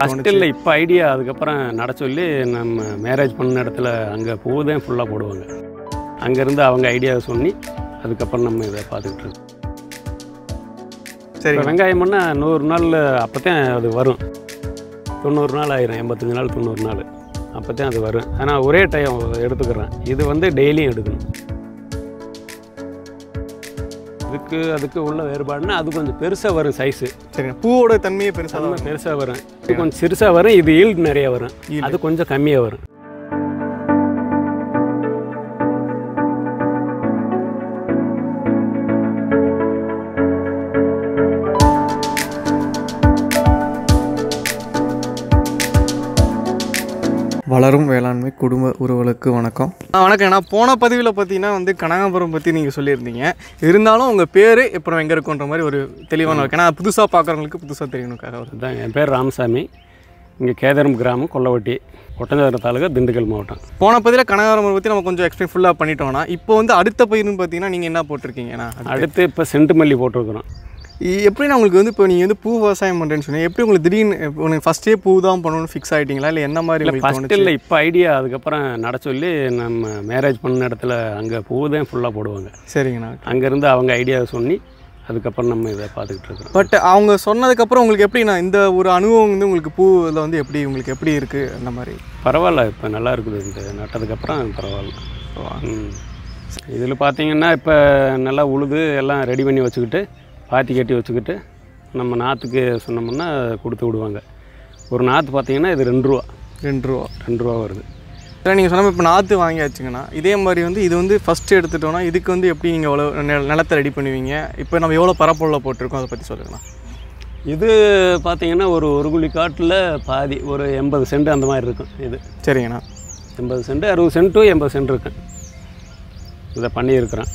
First இல்லை இப்போ idea அதுக்கப்புறம் நட சொல்லி நம்ம மேரேஜ் பண்ண இடத்துல அங்கே பூ தான் ஃபுல்லாக போடுவாங்க அங்கேருந்து அவங்க ஐடியாவை சொல்லி அதுக்கப்புறம் நம்ம இதை பார்த்துக்கிட்டு இருக்கோம் சரி இப்போ வெங்காயம்னா நூறு நாள் அப்போ தான் அது வரும் தொண்ணூறு நாள் ஆயிரும் எண்பத்தஞ்சு நாள் தொண்ணூறு நாள் அப்போ தான் அது வரும் ஆனால் ஒரே டைம் எடுத்துக்கிறேன் இது வந்து டெய்லியும் எடுக்கணும் இதுக்கு அதுக்கு உள்ள வேறுபாடுனா அது கொஞ்சம் பெருசாக வரும் சைஸு சரிங்க பூவோட தன்மையே பெருசாக தான் பெருசாக வரும் இது கொஞ்சம் சிறுசாக வரும் இது ஈல்டு நிறைய வரும் Yield. அது கொஞ்சம் கம்மியாக வரும் வளரும் வேளாண்மை குடும்ப உறவுகளுக்கு வணக்கம் ஆ, வணக்கம் நான் போன பதிவில் பார்த்தீங்கன்னா வந்து கனகாபுரம் பற்றி நீங்கள் சொல்லியிருந்தீங்க இருந்தாலும் உங்கள் பேர் இப்போ எங்கே இருக்குன்ற மாதிரி ஒரு தெளிவான இருக்கு ஏன்னா புதுசாக பார்க்குறவங்களுக்கு புதுசாக தெரியணுக்காக ஒரு அதுதான் என் பேர் ராமசாமி இங்கே கேதரம் கிராமம் கொல்லவட்டி ஒட்டஞ்சத்திரம் தாலுகா திண்டுக்கல் மாவட்டம் போன பதிவில் கனகாபுரம் பற்றி நம்ம கொஞ்சம் எக்ஸ்பிளைன் ஃபுல்லாக பண்ணிட்டோம்னா இப்போ வந்து அடுத்த பயிர்னு பார்த்தீங்கன்னா நீங்கள் என்ன போட்டிருக்கீங்கண்ணா அடுத்து இப்போ செண்டு மல்லி போட்டிருக்கிறோம் இ- எப்படி நான் உங்களுக்கு வந்து இப்போ நீங்கள் வந்து பூ விவசாயம் பண்ணுறேன்னு சொன்னீங்க எப்படி உங்களுக்கு திடீர்னு இப்போ உங்களுக்கு ஃபஸ்ட்டே பூ தான் பண்ணணும்னு ஃபிக்ஸ் ஆகிட்டீங்களா இல்லை என்ன மாதிரி இல்லை உங்களுக்கு ஃபஸ்ட்டு தோணுச்சு இல்லை இப்போ ஐடியா அதுக்கப்புறம் நட சொல்லி நம்ம மேரேஜ் பண்ண இடத்துல அங்கே பூ தான் ஃபுல்லாக போடுவாங்க சரிங்கண்ணா அங்கேருந்து அவங்க ஐடியாவை சொல்லி அதுக்கப்புறம் நம்ம இதை பார்த்துக்கிட்டு இருக்கிறோம் பட் அவங்க சொன்னதுக்கப்புறம் உங்களுக்கு எப்படிண்ணா இந்த ஒரு அனுபவம் வந்து உங்களுக்கு பூ இதில் வந்து எப்படி உங்களுக்கு எப்படி இருக்குது அந்த மாதிரி பரவாயில்ல இப்போ நல்லா இருக்குது இந்த நட்டதுக்கப்புறம் பரவாயில்ல ம் இதில் பார்த்தீங்கன்னா இப்போ நல்லா உழுது எல்லாம் ரெடி பண்ணி வச்சுக்கிட்டு பாத்தி கட்டி வச்சுக்கிட்டு நம்ம நாற்றுக்கு சொன்னோம்னா கொடுத்து விடுவாங்க ஒரு நாற்று பார்த்தீங்கன்னா இது ரெண்டு ரூபா ரெண்டு ரூபா ரெண்டு ரூபா வருது சார் நீங்கள் சொன்ன இப்போ நாற்று வாங்கியாச்சுங்கண்ணா இதே மாதிரி வந்து இது வந்து ஃபஸ்ட்டு எடுத்துட்டோம்னா இதுக்கு வந்து எப்படி நீங்கள் எவ்வளோ நெ- நிலத்தை ரெடி பண்ணுவீங்க இப்போ நம்ம எவ்வளோ பரப்புள்ள போட்டிருக்கோம் அதை பற்றி சொல்லுங்கண்ணா இது பார்த்தீங்கன்னா ஒரு ஒரு குழி காட்டில் பாதி ஒரு எண்பது சென்ட் அந்த மாதிரி இருக்கும் இது சரிங்கண்ணா எண்பது சென்ட் அறுபது சென்ட் டு எண்பது சென்ட் இருக்கும் இதை பண்ணியிருக்கிறேன்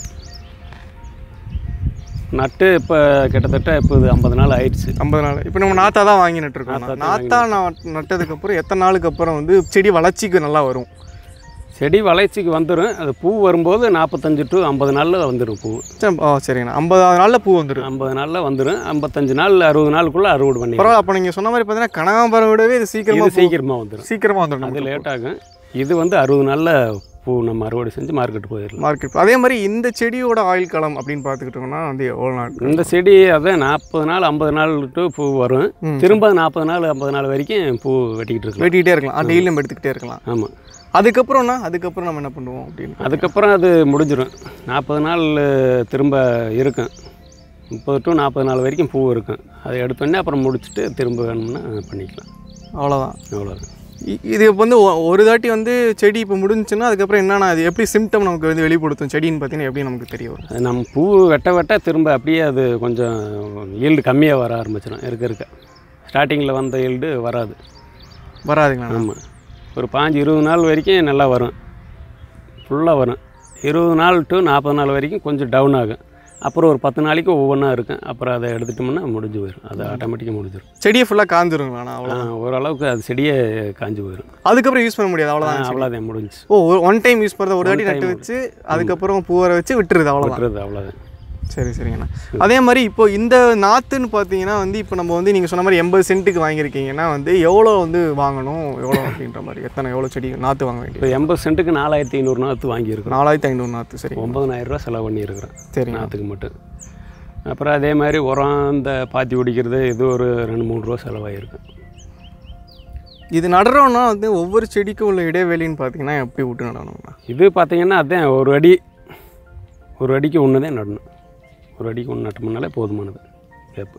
நட்டு இப்போ கிட்டத்தட்ட இப்போ இது ஐம்பது நாள் ஆயிடுச்சு ஐம்பது நாள் இப்போ நம்ம நாத்தா தான் வாங்கி நட்டுருக்கோம் நாத்தா தான் நாத்தா நான் நட்டதுக்கப்புறம் எத்தனை நாளுக்கு அப்புறம் வந்து செடி வளர்ச்சிக்கு நல்லா வரும் செடி வளர்ச்சிக்கு வந்துடும் அது பூ வரும்போது நாற்பத்தஞ்சு டு ஐம்பது நாளில் வந்துடும் பூ சரி, ஓ சரிங்கண்ணா ஐம்பதாவது நாளில் பூ வந்துடும் ஐம்பது நாளில் வந்துடும் ஐம்பத்தஞ்சு நாள் அறுபது நாளுக்குள்ளே அறுவடை பண்ணி பரவாயில்ல அப்போ நீங்கள் சொன்ன மாதிரி பார்த்தீங்கன்னா கனகாம்பரம் விடவே இது இது சீக்கிரமாக சீக்கிரமாக வந்துடும் சீக்கிரமாக வந்துடும் அது லேட் ஆகும் இது வந்து அறுபது நாளில் பூ நம்ம அறுவடை செஞ்சு மார்க்கெட் போயிடலாம் மார்க்கெட் அதே மாதிரி இந்த செடியோட ஆயுள் காலம் அப்படின்னு பார்த்துக்கிட்டோம்னா வந்து எவ்வளோ நாள் இந்த செடி அதான் நாற்பது நாள் ஐம்பது நாள் டு பூ வரும் ம். திரும்ப நாற்பது நாள் ஐம்பது நாள் வரைக்கும் பூ வெட்டிக்கிட்டு இருக்கலாம் வெட்டிக்கிட்டே இருக்கலாம் டெய்லி நம்ம எடுத்துக்கிட்டே இருக்கலாம் ஆமாம் அதுக்கப்புறம்னா அதுக்கப்புறம் நம்ம என்ன பண்ணுவோம் அப்படின்னு அதுக்கப்புறம் அது முடிஞ்சிடும் நாற்பது நாள் திரும்ப இருக்கும் முப்பது டு நாற்பது நாள் வரைக்கும் பூ இருக்கும் அதை எடுத்தோடனே அப்புறம் முடிச்சுட்டு திரும்ப வேணும்னா பண்ணிக்கலாம் அவ்வளோதான் அவ்வளோதான் இ- இது இப்போ வந்து ஒ- ஒரு தாட்டி வந்து செடி இப்போ முடிஞ்சுன்னா அதுக்கப்புறம் என்னன்னா அது எப்படி சிம்டம் நமக்கு வந்து வெளிப்படுத்தும் செடின்னு பார்த்தீங்கன்னா எப்படி நமக்கு தெரிய வரும் அது நம்ம பூ வெட்ட வெட்ட திரும்ப அப்படியே அது கொஞ்சம் ஈல்டு கம்மியாக வர ஆரம்பிச்சிடும் இருக்க இருக்க ஸ்டார்டிங்கில் வந்த ஈல்டு வராது வராதுங்களா ஆமாம் ஒரு பாஞ்சு இருபது நாள் வரைக்கும் நல்லா வரும் ஃபுல்லாக வரும் இருபது நாள் டு நாற்பது நாள் வரைக்கும் கொஞ்சம் டவுன் ஆகும் அப்புறம் ஒரு பத்து நாளைக்கு ஒவ்வொன்றா இருக்கும் அப்புறம் அதை எடுத்துட்டோம்னா முடிஞ்சு போயிடும் அது ஆட்டோமேட்டிக்காக முடிஞ்சிடும் செடியை ஃபுல்லாக காந்துருங்களா அவ்வளோ ஓரளவுக்கு அது செடியே காஞ்சு போயிடும் அதுக்கப்புறம் யூஸ் பண்ண முடியாது அவ்வளோதான் அவ்வளோதான் முடிஞ்சு ஓ ஒன் டைம் யூஸ் பண்ணுறது ஒரு One தாட்டி time நட்டு வச்சு அதுக்கப்புறம் பூ வர வச்சு விட்டுருது அவ்வளோதான் விட்டுறது அவ்வளோதான் சரி சரிங்கண்ணா அதே மாதிரி இப்போ இந்த நாற்றுன்னு பார்த்தீங்கன்னா வந்து இப்போ நம்ம வந்து நீங்கள் சொன்ன மாதிரி எண்பது சென்ட்டுக்கு வாங்கியிருக்கீங்கன்னா வந்து எவ்வளோ வந்து வாங்கணும் எவ்வளோ அப்படின்ற மாதிரி எத்தனை எவ்வளோ செடி நாற்று வாங்க வேண்டியது இப்போ எண்பது சென்ட்டுக்கு நாலாயிரத்தி ஐநூறு நாற்று வாங்கியிருக்கிறோம் நாலாயிரத்தி ஐநூறு நாற்று சரி ஒம்பதனாயிரம் ரூபா செலவு பண்ணியிருக்கிறேன் சரிங்க நாற்றுக்கு மட்டும் அப்புறம் அதே மாதிரி உரம் இந்த பாத்தி பிடிக்கிறது இது ஒரு ரெண்டு மூணு ரூபா செலவாகிருக்கும் இது நடுறோம்னா வந்து ஒவ்வொரு செடிக்கும் உள்ள இடைவெளின்னு பார்த்தீங்கன்னா எப்படி விட்டு நடணும்னா இது பார்த்தீங்கன்னா அதான் ஒரு அடி ஒரு அடிக்கு ஒன்று தான் நடணும் ஒரு அடிக்கு ஒன்று நட்டோம்னாலே போதுமானது கேப்பு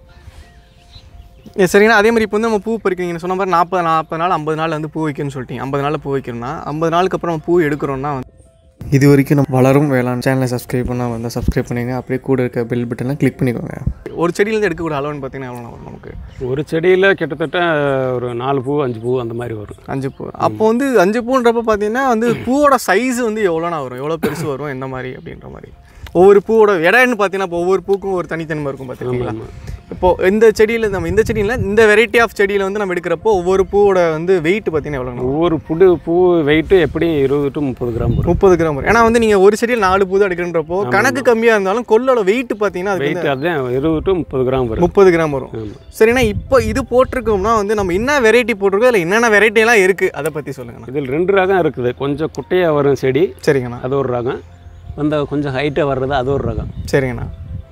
ஏ, சரிங்கண்ணா அதே மாதிரி இப்போ வந்து நம்ம பூ பறிக்கிறீங்க சொன்ன மாதிரி நாற்பது நாற்பது நாள் ஐம்பது நாள் வந்து பூ வைக்கணும்னு சொல்லிட்டீங்க ஐம்பது நாளில் பூ வைக்கணும்னா ஐம்பது நாளுக்கு அப்புறம் நம்ம பூ எடுக்கிறோம்னா வந்து இது வரைக்கும் நம்ம வளரும் வேளாண் சேனலை சப்ஸ்கிரைப் பண்ணால் வந்தால் சப்ஸ்கிரைப் பண்ணிங்க அப்படியே கூட இருக்க பெல் பட்டனை கிளிக் பண்ணிக்கோங்க ஒரு செடியிலேருந்து எடுக்கக்கூடிய அளவுன்னு பார்த்தீங்கன்னா எவ்வளோ வரும் நமக்கு ஒரு செடியில் கிட்டத்தட்ட ஒரு நாலு பூ அஞ்சு பூ அந்த மாதிரி வரும் அஞ்சு பூ அப்போ வந்து அஞ்சு பூன்றப்ப பார்த்தீங்கன்னா வந்து பூவோட சைஸ் வந்து எவ்வளோனா வரும் எவ்வளோ பெருசு வரும் எந்த மாதிரி அப்படின்ற மாதிரி ஒவ்வொரு பூவோட இடம்னு பார்த்தீங்கன்னா இப்போ ஒவ்வொரு பூக்கும் ஒரு தனித்தன்மை இருக்கும் பார்த்துருக்கீங்களா ஆமாம் இப்போ இந்த செடியில் நம்ம இந்த செடியில் இந்த வெரைட்டி ஆஃப் செடியில் வந்து நம்ம எடுக்கிறப்போ ஒவ்வொரு பூவோட வந்து வெயிட் பார்த்தீங்கன்னா எவ்வளோ ஒவ்வொரு புடு பூ வெயிட்டு எப்படியும் இருபது டு முப்பது கிராம் வரும் முப்பது கிராம் வரும் ஏன்னா வந்து நீங்கள் ஒரு செடியில் நாலு பூ தான் எடுக்கிறன்றப்போ கணக்கு கம்மியாக இருந்தாலும் கொள்ளோட வெயிட் பார்த்தீங்கன்னா அது வெயிட் அதுதான் இருபது டு முப்பது கிராம் வரும் முப்பது கிராம் வரும் ஆமாம் சரிண்ணா இப்போ இது போட்டிருக்கோம்னா வந்து நம்ம என்ன வெரைட்டி போட்டிருக்கோம் இல்லை என்னென்ன வெரைட்டி எல்லாம் இருக்குது அதை பற்றி சொல்லுங்கண்ணா இதில் ரெண்டு ரகம் இருக்குது கொஞ்சம் குட்டையாக வரும் செடி சரிங்கண்ணா அது ஒரு ரகம் அந்த கொஞ்சம் ஹைட்டாக வர்றது அது ஒரு ரகம் சரிங்கண்ணா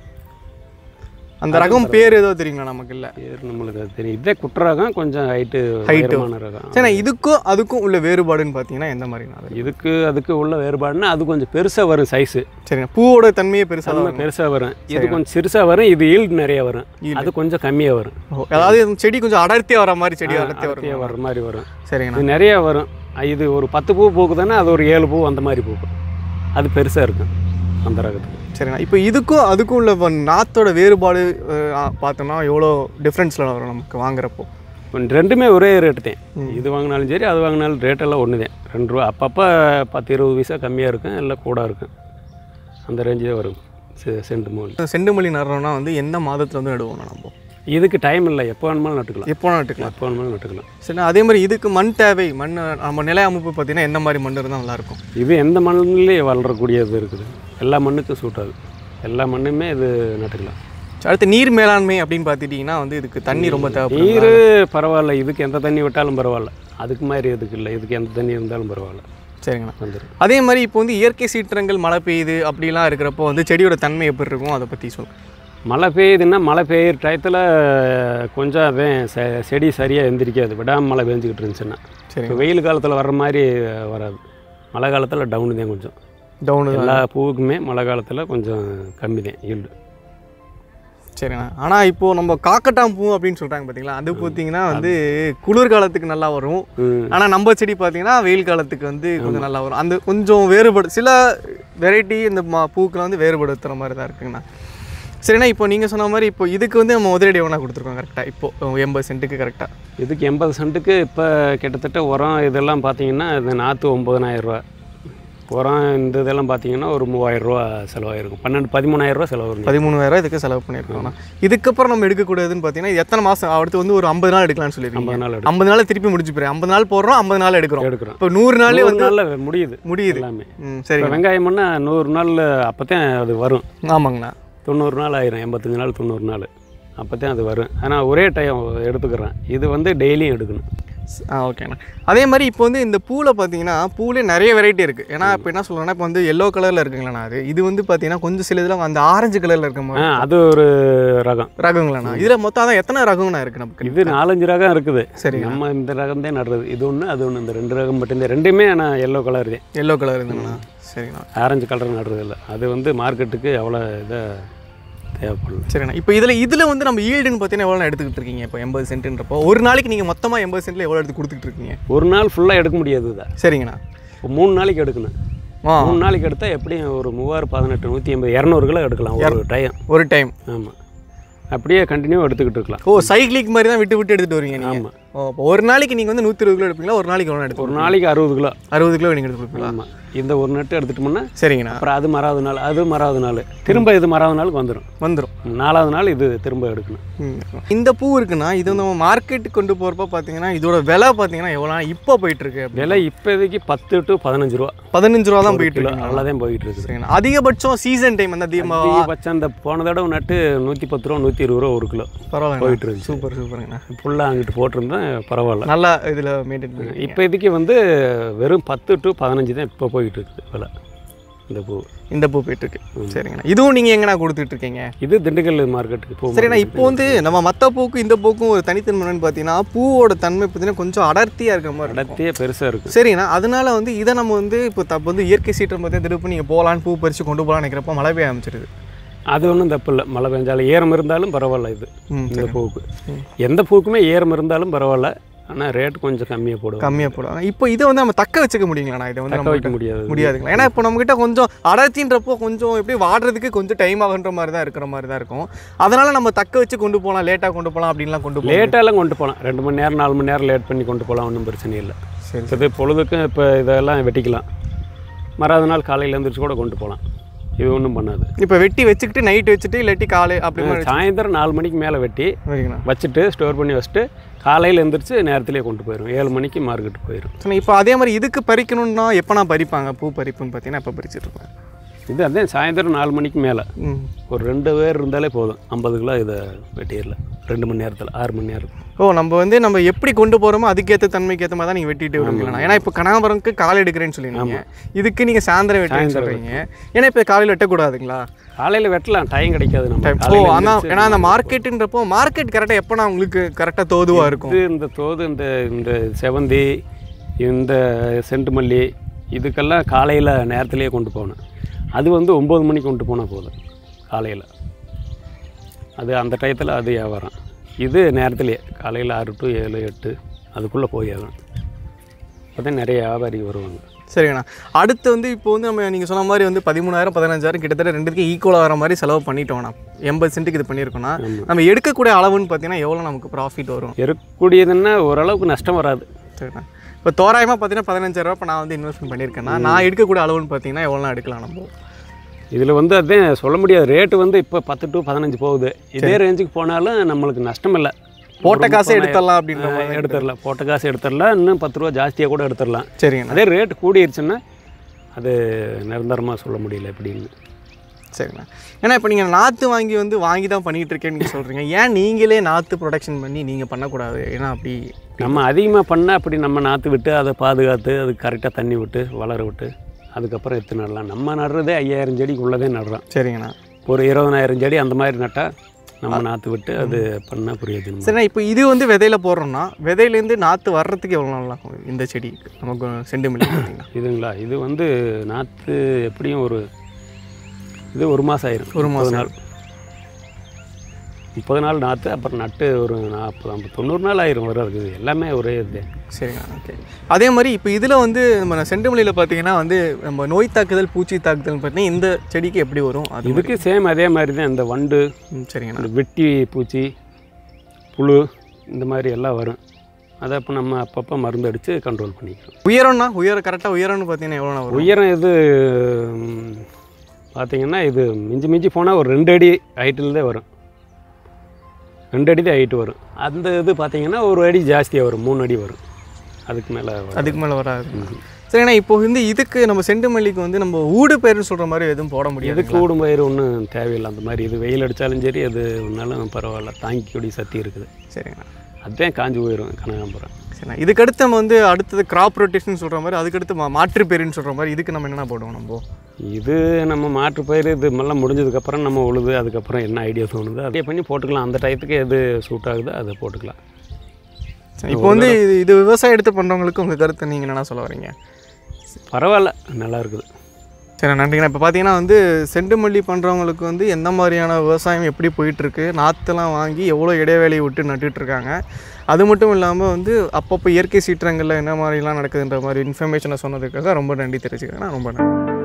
அந்த ரகம் பேர் ஏதோ தெரியுங்களா நமக்கு இல்லை பேர் நம்மளுக்கு அது தெரியும் இதே குட்டை ரகம் கொஞ்சம் ஹைட்டு Height. ஹைட்டமான ரகம் சரிண்ணா இதுக்கும் அதுக்கும் உள்ள வேறுபாடுன்னு பார்த்தீங்கன்னா எந்த மாதிரிண்ணா அது இதுக்கு அதுக்கு உள்ள வேறுபாடுனா அது கொஞ்சம் பெருசாக வரும் சைஸு சரிண்ணா பூவோட தன்மையே பெருசாக தன்மை பெருசாக வரும் இது கொஞ்சம் சிறுசாக வரும் இது ஈல்டு நிறைய வரும் Yield. அது கொஞ்சம் கம்மியாக வரும் அதாவது இந்த செடி கொஞ்சம் அடர்த்தியாக வர மாதிரி செடி அடர்த்தியாக அடர்த்தியாக வரும் வர்ற மாதிரி வரும் சரிங்கண்ணா இது நிறைய வரும் இது ஒரு பத்து பூ பூக்குதுன்னா அது ஒரு ஏழு பூ அந்த மாதிரி பூக்கும் அது பெருசாக இருக்கும் அந்த ரகத்துக்கு சரிண்ணா இப்போ இதுக்கும் அதுக்கும் உள்ள வ- நாத்தோட வேறுபாடு அஹ், ஆ, பார்த்தோம்னா எவ்வளோ டிஃப்ரென்ஸில் வரும் நமக்கு வாங்குறப்போ இப்போ ரெண்டுமே ஒரே ரேட்டு தான் இது வாங்கினாலும் சரி அது வாங்கினாலும் ரேட்டெல்லாம் ஒன்று தான் ரெண்டு ரூபா அப்பப்போ பத்து இருபது பைசா கம்மியாக இருக்கும் இல்லை கூட இருக்கும் அந்த ரேஞ்சே வரும் செ- சென்ட் மூணு செண்டுமல்லி நடுறோம்னா வந்து எந்த மாதத்தில் வந்து நடுவோம்ண்ணா நம்ம இதுக்கு டைம் இல்லை எப்போ வேணுமாலும் நட்டுக்கலாம் எப்போ நட்டுக்கலாம் எப்போ வேணுமாலும் நட்டுக்கலாம் சரிண்ணா அதே மாதிரி இதுக்கு மண் தேவை மண் நம்ம நில அமைப்பு பார்த்தீங்கன்னா எந்த மாதிரி மண் இருந்தால் நல்லாயிருக்கும் இது எந்த மண்ணுலேயே வளரக்கூடியது இருக்குது எல்லா மண்ணுக்கும் சூட் ஆகுது எல்லா மண்ணுமே இது நட்டுக்கலாம் அடுத்து நீர் மேலாண்மை அப்படின்னு பார்த்துட்டிங்கன்னா வந்து இதுக்கு தண்ணி ரொம்ப தேவைப்படும் நீர் பரவாயில்ல இதுக்கு எந்த தண்ணி விட்டாலும் பரவாயில்ல அதுக்கு மாதிரி இதுக்கு இல்லை இதுக்கு எந்த தண்ணி இருந்தாலும் பரவாயில்ல சரிங்கண்ணா வந்துடும் அதே மாதிரி இப்போ வந்து இயற்கை சீற்றங்கள் மழை பெய்யுது அப்படிலாம் இருக்கிறப்போ வந்து செடியோட தன்மை எப்படி இருக்கும் அதை பற்றி சொல்லுங்கள் மழை பெய்யுதுன்னா மழை பெய்யுற டயத்தில் கொஞ்சம் அதே செ- செடி சரியாக எந்திரிக்காது விடாமல் மழை பெஞ்சிக்கிட்டு இருந்துச்சுன்னா சரி இப்போ வெயில் காலத்தில் வர்ற மாதிரி வராது மழை காலத்தில் டவுனு தான் கொஞ்சம் டவுனு எல்லா பூவுக்குமே மழை காலத்தில் கொஞ்சம் கம்மி தான் ஈல்டு சரிண்ணா ஆனால் இப்போது நம்ம காக்கட்டான் பூ அப்படின்னு சொல்கிறாங்க பார்த்தீங்களா அது பார்த்தீங்கன்னா வந்து குளிர் காலத்துக்கு நல்லா வரும் ம். ஆனால் நம்ம செடி பார்த்தீங்கன்னா வெயில் காலத்துக்கு வந்து கொஞ்சம் நல்லா வரும் அந்த கொஞ்சம் வேறுபடு சில வெரைட்டி இந்த மா பூக்களை வந்து வேறுபடுத்துகிற மாதிரி தான் இருக்குங்கண்ணா சரிண்ணா இப்போ நீங்கள் சொன்ன மாதிரி இப்போ இதுக்கு வந்து நம்ம முதலீடு எவ்வளோ கொடுத்துருக்கோம் கரெக்டாக இப்போ எண்பது சென்ட்டுக்கு கரெக்டாக இதுக்கு எண்பது சென்ட்டுக்கு இப்போ கிட்டத்தட்ட உரம் இதெல்லாம் பார்த்தீங்கன்னா இந்த நாற்று ஒம்பதனாயிரரூவா உரம் இந்த இதெல்லாம் பார்த்தீங்கன்னா ஒரு மூவாயிரரூவா செலவாயிருக்கும் பன்னெண்டு பதிமூணாயிரரூவா செலவு வரும் பதிமூணாயிரம் இதுக்கு செலவு பண்ணியிருக்கோம்ண்ணா இதுக்கப்புறம் நம்ம எடுக்கக்கூடாதுன்னு பார்த்தீங்கன்னா இது எத்தனை மாதம் அடுத்து வந்து ஒரு ஐம்பது நாள் எடுக்கலாம்னு சொல்லியிருக்கீங்க ஐம்பது நாள் எடுக்கும் ஐம்பது நாள் திருப்பி முடிச்சு போயிடும் ஐம்பது நாள் போடுறோம் ஐம்பது நாள் எடுக்கிறோம் எடுக்கிறோம் இப்போ நூறு நாளே நூறு வந்து நாளில் முடியுது முடியுது எல்லாமே ம் சரி இப்போ வெங்காயம்னா நூறு நாளில் அப்போ தான் அது வரும் ஆமாங்கண்ணா தொண்ணூறு நாள் ஆயிரும் எண்பத்தஞ்சு நாள் தொண்ணூறு நாள் அப்போ தான் அது வரும் ஆனால் ஒரே டைம் எடுத்துக்கிறேன் இது வந்து டெய்லியும் எடுக்கணும் ஆ ஓகேண்ணா அதே மாதிரி இப்போ வந்து இந்த பூவில் பார்த்தீங்கன்னா பூவிலே நிறைய வெரைட்டி இருக்குது ஏன்னா இப்போ என்ன சொல்கிறேன்னா இப்போ வந்து எல்லோ கலரில் இருக்குங்களா அது இது வந்து பார்த்தீங்கன்னா கொஞ்சம் சில இதில் அந்த ஆரஞ்சு கலரில் இருக்க ஆ மாதிரி அது ஒரு ரகம் ரகங்களாண்ணா இதில் மொத்தம் அதான் எத்தனை ரகங்கண்ணா இருக்குது நமக்கு இது நாலஞ்சு ரகம் இருக்குது சரிங்க நம்ம இந்த ரகம் தான் நடுறது இது ஒன்று அது ஒன்று இந்த ரெண்டு ரகம் மட்டும்தான் ரெண்டுமே நான் எல்லோ கலர் தான் எல்லோ கலர் இருந்துங்கண்ணா சரிங்கண்ணா ஆரஞ்சு கலர் நடுறது இல்லை அது வந்து மார்க்கெட்டுக்கு எவ்வளோ இதாக தேவைப்படல சரிண்ணா இப்போ இதில் இதில் வந்து நம்ம ஈல்டுன்னு பார்த்தீங்கன்னா எவ்வளோ எடுத்துக்கிட்டு இருக்கீங்க இப்போ எண்பது சென்ட்டுன்றப்போ ஒரு நாளைக்கு நீங்கள் மொத்தமாக எண்பது சென்ட்டில் எவ்வளோ எடுத்து கொடுத்துட்டு இருக்கீங்க ஒரு நாள் ஃபுல்லாக எடுக்க முடியாது இதை சரிங்கண்ணா இப்போ மூணு நாளைக்கு எடுக்கணும் ஆ மூணு நாளைக்கு எடுத்தால் எப்படியும் ஒரு மூவாயிரம் பதினெட்டு நூற்றி எண்பது இரநூறு கிலோ எடுக்கலாம் ஒரு டைம் ஒரு டைம் ஆமாம் அப்படியே கண்டினியூ எடுத்துக்கிட்டு இருக்கலாம் ஓ சைக்கிளிக் மாதிரி தான் விட்டு விட்டு எடுத்துட்டு வருவீங்க நீங்கள் ஆமாம் ஓ அப்போ ஒரு நாளைக்கு நீங்கள் வந்து நூற்றி இருபது கிலோ எடுப்பீங்களா ஒரு நாளைக்கு எவ்வளோ எடுத்து ஒரு நாளைக்கு அறுபது கிலோ அறுபது கிலோ நீங்கள் எடுத்து கொடுப்பீங்களா ஆமாம் இந்த ஒரு நட்டு எடுத்துட்டோம்னா சரிங்கண்ணா அப்புறம் அது மறாவது நாள் அது மறாவது நாள் திரும்ப இது மறாவது நாளுக்கு வந்துடும் வந்துடும் நாலாவது நாள் இது திரும்ப எடுக்கணும் இந்த பூ இருக்குன்னா இது வந்து நம்ம மார்க்கெட்டுக்கு கொண்டு போகிறப்ப பார்த்தீங்கன்னா இதோட விலை பார்த்தீங்கன்னா எவ்வளோ இப்போ போயிட்டு இருக்கு அப்படி விலை இப்போதைக்கு பத்து டு பதினஞ்சு ரூபா பதினஞ்சு ரூபா தான் போயிட்டு கிலோ இருக்கு அவ்வளோதான் போயிட்டு இருக்குது சரிங்கண்ணா அதிகபட்சம் சீசன் டைம் வந்து அதிகமாக அதிகபட்சம் அந்த போன தடவை நட்டு நூற்றி பத்து ரூபா நூற்றி இருபது ரூபா ஒரு கிலோ பரவாயில்ல போயிட்டு இருந்துச்சு சூப்பர் சூப்பருங்கண்ணா ஃபுல்லாக அங்கிட்டு போட்டிருந்தேன் பரவாயில்ல நல்லா இதில் மெயின்டைன் பண்ணி இப்போ இதுக்கு வந்து வெறும் பத்து டு பதினஞ்சு தான் இப்போ போயிட்டு இருக்குது விலை இந்த பூ இந்த பூ போயிட்டு இருக்கு சரிங்கண்ணா இதுவும் நீங்கள் எங்கண்ணா கொடுத்துட்டு இருக்கீங்க இது திண்டுக்கல் மார்க்கெட்டுக்கு பூ சரிண்ணா இப்போ வந்து நம்ம மற்ற பூக்கும் இந்த பூக்கும் ஒரு தனித்தன்மை என்னன்னு பார்த்தீங்கன்னா பூவோட தன்மை பார்த்தீங்கன்னா கொஞ்சம் அடர்த்தியாக இருக்கிற மாதிரி இருக்கும். அடர்த்தியே பெருசாக இருக்குது சரிங்கண்ணா அதனால வந்து இதை நம்ம வந்து இப்போ தப்பு வந்து இயற்கை சீற்றம் பார்த்தீங்கன்னா திருப்பி நீங்கள் போகலான்னு பூ பறித்து கொண்டு போகலான்னு நினைக்கிறப்ப மழை பெய்ய ஆரம்பிச்சிருது அது ஒன்றும் தப்பு இல்லை மழை பெஞ்சாலும் ஈரம் இருந்தாலும் பரவாயில்ல இது ம் இந்த பூவுக்கு எந்த பூக்குமே ஈரம் இருந்தாலும் பரவாயில்ல ஆனால் ரேட் கொஞ்சம் கம்மியாக போடுவோம் கம்மியாக போடுவாங்க இப்போ இதை வந்து நம்ம தக்க வச்சுக்க முடியுங்களாண்ணா இதை வந்து தக்க நம்ம வைக்க முடியாது முடியாதுங்களா ஏன்னா இப்போ நம்மகிட்ட கொஞ்சம் அடர்த்தின்றப்போ கொஞ்சம் எப்படி வாடுறதுக்கு கொஞ்சம் டைம் ஆகுன்ற மாதிரி தான் இருக்கிற மாதிரி தான் இருக்கும் அதனால நம்ம தக்க வச்சு கொண்டு போகலாம் லேட்டாக கொண்டு போகலாம் அப்படின்லாம் கொண்டு போகலாம் லேட்டாலாம் கொண்டு போகலாம் ரெண்டு மணி நேரம் நாலு மணி நேரம் லேட் பண்ணி கொண்டு போகலாம் ஒன்றும் பிரச்சனை இல்லை சரி இப்போ இது பொழுதுக்கும் இப்போ இதெல்லாம் வெட்டிக்கலாம் மறாவது நாள் காலையில் எழுந்திரிச்சு கூட கொண்டு போகலாம் இது ஒன்றும் பண்ணாது இப்போ வெட்டி வச்சுக்கிட்டு நைட் வச்சுட்டு இல்லாட்டி காலை அப்படி மாதிரி சாயந்தரம் நாலு மணிக்கு மேலே வெட்டி வைக்கணும் வச்சுட்டு ஸ்டோர் பண்ணி வச்சுட்டு காலையில் எந்திரிச்சு நேரத்திலே கொண்டு போயிடும் ஏழு மணிக்கு மார்க்கெட் போயிடும் சரி இப்போ அதே மாதிரி இதுக்கு பறிக்கணும்னா எப்போ நான் பறிப்பாங்க பூ பறிப்புன்னு பார்த்தீங்கன்னா எப்போ பறிச்சிட்டு இருப்பேன் இது அதான் சாயந்தரம் நாலு மணிக்கு மேலே ம் ஒரு ரெண்டு பேர் இருந்தாலே போதும் ஐம்பது கிலோ இதை வெட்டிடலாம் ரெண்டு மணி நேரத்தில் ஆறு மணி நேரம் ஓ நம்ம வந்து நம்ம எப்படி கொண்டு போகிறோமோ அதுக்கேற்ற தன்மைக்கு ஏற்ற மாதிரி தான் நீங்கள் வெட்டிட்டு விடுங்களா ஏன்னா இப்போ கனகாம்பரம்க்கு காலை எடுக்கிறேன்னு சொல்லிருந்தீங்க இதுக்கு நீங்கள் சாயந்தரம் வெட்டுறேன்னு சொல்கிறீங்க ஏன்னா இப்போ காலையில் வெட்டக்கூடாதுங்களா காலையில் வெட்டலாம் டைம் கிடைக்காது நம்ம ஓ காலையில ஆனால் எந்திரிச்சு ஏன்னா அந்த மார்க்கெட்டுன்றப்போ மார்க்கெட் கரெக்டாக எப்போ நான் உங்களுக்கு கரெக்டாக தோதுவாக இருக்கும் இது இந்த தோது இந்த இந்த செவந்தி இந்த செண்டு மல்லி இதுக்கெல்லாம் காலையில் நேரத்திலேயே கொண்டு போகணும் அது வந்து ஒம்பது மணிக்கு கொண்டு போனால் போதும் காலையில் அது அந்த டயத்தில் அது வியாபாரம் இது நேரத்திலேயே காலையில் ஆறு டு ஏழு எட்டு அதுக்குள்ளே போய் ஆகணும் அப்போ தான் நிறைய வியாபாரி வருவாங்க சரிங்கண்ணா அடுத்து வந்து இப்போ வந்து நம்ம நீங்கள் சொன்ன மாதிரி வந்து பதிமூணாயிரம் பதினஞ்சாயிரம் கிட்டத்தட்ட ரெண்டுக்கு ஈக்குவலாக வர மாதிரி செலவு பண்ணிட்டோம்ண்ணா எண்பது சென்ட்டுக்கு இது பண்ணியிருக்கோம்னா நம்ம எடுக்கக்கூடிய அளவுன்னு பார்த்தீங்கன்னா எவ்வளோ நமக்கு ப்ராஃபிட் வரும் இருக்கக்கூடியதுன்னா ஓரளவுக்கு நஷ்டம் வராது சரிண்ணா இப்போ தோராயமாக பார்த்தீங்கன்னா பதினஞ்சாயிரம் இப்போ நான் வந்து இன்வெஸ்ட்மெண்ட் பண்ணியிருக்கேன்னா நான் எடுக்கக்கூடிய அளவுன்னு பார்த்தீங்கன்னா எவ்வளோ எடுக்கலாம் நம்ம இதில் வந்து அதான் சொல்ல முடியாது ரேட்டு வந்து இப்போ பத்து டு பதினஞ்சு போகுது இதே ரேஞ்சுக்கு போனாலும் நம்மளுக்கு நஷ்டம் இல்லை போட்ட காசை எடுத்துடலாம் அப்படின்ற ஆ, மாதிரி எடுத்துடலாம் போட்ட காசு எடுத்துடலாம் இன்னும் பத்து ரூபா ஜாஸ்தியாக கூட எடுத்துடலாம் சரிங்கண்ணா அதே ரேட் கூடிருச்சுன்னா அது நிரந்தரமாக சொல்ல முடியல எப்படின்னு சரிண்ணா ஏன்னா இப்போ நீங்கள் நாற்று வாங்கி வந்து வாங்கி தான் பண்ணிகிட்டு இருக்கேன்னு நீங்கள் சொல்கிறீங்க ஏன் நீங்களே நாற்று ப்ரொடக்ஷன் பண்ணி நீங்கள் பண்ணக்கூடாது ஏன்னா அப்படி நம்ம அதிகமாக பண்ணால் அப்படி நம்ம நாற்று விட்டு அதை பாதுகாத்து அதுக்கு கரெக்டாக தண்ணி விட்டு வளர விட்டு அதுக்கப்புறம் எடுத்து நடலாம் நம்ம நடுறதே ஐயாயிரம் செடிக்குள்ளதே நடுறோம் சரிங்கண்ணா ஒரு இருபதனாயிரம் செடி அந்த மாதிரி நட்டால் நம்ம நாற்று விட்டு அது பண்ணால் பிரயோஜனம் சரிண்ணா இப்போ இது வந்து விதையில போடுறோம்னா விதையிலேருந்து நாற்று வர்றதுக்கு எவ்வளோ நாள் ஆகும் இந்த செடி நமக்கு செண்டு மில்லி பார்த்தீங்கன்னா இதுங்களா இது வந்து நாற்று எப்படியும் ஒரு இது ஒரு மாதம் ஆயிரும் ஒரு முப்பது மாசம். நாள் முப்பது நாள் நாற்று அப்புறம் நட்டு ஒரு நாற்பது ஐம்பது தொண்ணூறு நாள் ஆயிரும் வர இருக்குது எல்லாமே ஒரே இது சரிங்கண்ணா ஓகே அதே மாதிரி இப்போ இதில் வந்து நம்ம செண்டு மல்லியில் பார்த்தீங்கன்னா வந்து நம்ம நோய் தாக்குதல் பூச்சி தாக்குதல் பார்த்தீங்கன்னா இந்த செடிக்கு எப்படி வரும் அது இதுக்கு சேம் அதே மாதிரி தான் இந்த வண்டு ம், சரிங்கண்ணா இந்த வெட்டி பூச்சி புழு இந்த மாதிரி எல்லாம் வரும் அதை அப்போ நம்ம அப்பப்போ மருந்து அடித்து கண்ட்ரோல் பண்ணிக்கிறோம் உயரம்னா உயரம் கரெக்டாக உயரம்னு பார்த்தீங்கன்னா எவ்வளோ வரும் உயரம் இது ம், பார்த்தீங்கன்னா இது மிஞ்சி மிஞ்சி போனால் ஒரு ரெண்டு அடி ஹைட்டில் தான் வரும் ரெண்டு அடி தான் ஹைட்டு வரும் அந்த இது பார்த்தீங்கன்னா ஒரு அடி ஜாஸ்தியாக வரும் மூணு அடி வரும் அதுக்கு மேலே வரும் அதுக்கு மேலே வராது சரிண்ணா இப்போ வந்து இதுக்கு நம்ம செண்டு மல்லிக்கு வந்து நம்ம ஊடு பயிர்னு சொல்கிற மாதிரி எதுவும் போட முடியாது எதுக்கு கூடும் பயிர் ஒன்றும் தேவையில்லை அந்த மாதிரி இது வெயில் அடித்தாலும் சரி அது ஒன்றாலும் பரவாயில்ல தாங்கிக்கூடிய சக்தி இருக்குது சரிங்கண்ணா அதுதான் காஞ்சி போயிடும் கனகாம்பரம் சரிண்ணா இதுக்கடுத்து நம்ம வந்து அடுத்தது கிராப் ரொட்டேஷன் சொல்கிற மாதிரி அதுக்கடுத்து மா- மாற்று பயிர்னு சொல்கிற மாதிரி இதுக்கு நம்ம என்னென்ன போடுவோம் நம்ம இது நம்ம மாற்று பயிர் இது எல்லாம் முடிஞ்சதுக்கப்புறம் நம்ம உழுது அதுக்கப்புறம் என்ன ஐடியா தோணுது அதே பண்ணி போட்டுக்கலாம் அந்த டயத்துக்கு எது சூட் ஆகுதோ அதை போட்டுக்கலாம் சரி, இப்போ வந்து இது இது விவசாயம் எடுத்து பண்ணுறவங்களுக்கு உங்கள் கருத்து நீங்கள் என்னென்ன சொல்ல வரீங்க பரவாயில்ல நல்லா இருக்குது சரி நன்றிங்கண்ணா இப்போ பார்த்தீங்கன்னா வந்து செண்டு மல்லி பண்ணுறவங்களுக்கு வந்து எந்த மாதிரியான விவசாயம் எப்படி போயிட்டுருக்கு நாற்றுலாம் வாங்கி எவ்வளோ இடைவேளையை விட்டு நட்டுட்டு இருக்காங்க அது மட்டும் இல்லாமல் வந்து அப்பப்போ இயற்கை சீற்றங்களில் என்ன மாதிரிலாம் நடக்குதுன்ற மாதிரி இன்ஃபர்மேஷனை சொன்னதுக்காக ரொம்ப நன்றி தெரிஞ்சுக்கிறேன் ரொம்ப நன்றி